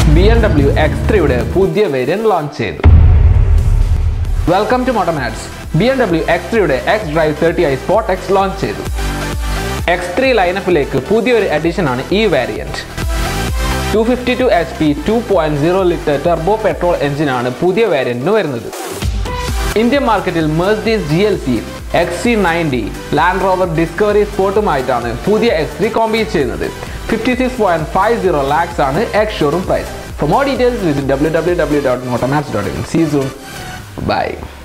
B M W X ത്രീയുടെ പുതിയ variant launch ചെയ്തു welcome to Motomatts B M W X ത്രീയുടെ X drive thirty I sport X launch ചെയ്തു X three ലൈനപ്പിലേക്ക് പുതിയൊരു എഡിഷനാണ് ഈ variant two fifty two H P two point zero litre turbo petrol എഞ്ചിനാണ് പുതിയ വേരിയന്റിന് വരുന്നത് ഇന്ത്യൻ മാർക്കറ്റിൽ Mercedes G L C X C ninety Land Rover Discovery സ്പോർട്ടുമായിട്ടാണ് പുതിയ എക്സ് ത്രീ കോമ്പീറ്റ് ചെയ്യുന്നത് fifty six point five zero lakhs ആണ് X showroom price for more details visit W W W dot Motomatts dot in see soon by